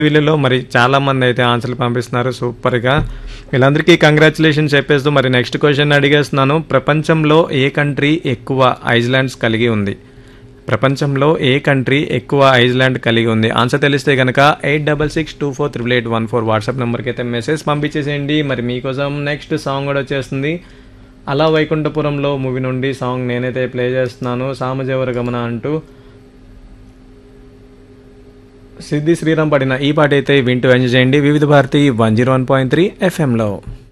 వీళ్ళలో మరి చాలా మంది అయితే ఆన్సర్లు పంపిస్తున్నారు సూపర్గా వీళ్ళందరికీ కంగ్రాచులేషన్ చెప్పేస్తూ మరి నెక్స్ట్ క్వశ్చన్ అడిగేస్తున్నాను ప్రపంచంలో ఏ కంట్రీ ఎక్కువ ఐస్లాండ్స్ కలిగి ఉంది ప్రపంచంలో ఏ కంట్రీ ఎక్కువ ఐస్లాండ్ కలిగి ఉంది ఆన్సర్ తెలిస్తే కనుక eight double six two four triple eight one four WhatsApp నెంబర్కి అయితే మెసేజ్ పంపించేసేయండి మరి మీకోసం నెక్స్ట్ సాంగ్ కూడా వచ్చేస్తుంది అలా వైకుంఠపురంలో మూవీ నుండి సాంగ్ నేనైతే ప్లే చేస్తున్నాను సామజవర గమన అంటూ సిద్ధి శ్రీరామ్ పడిన ఈ పాట అయితే వింటూ ఎంజాయ్ చేయండి Vividh Bharati one zero one point three ఎఫ్ఎంలో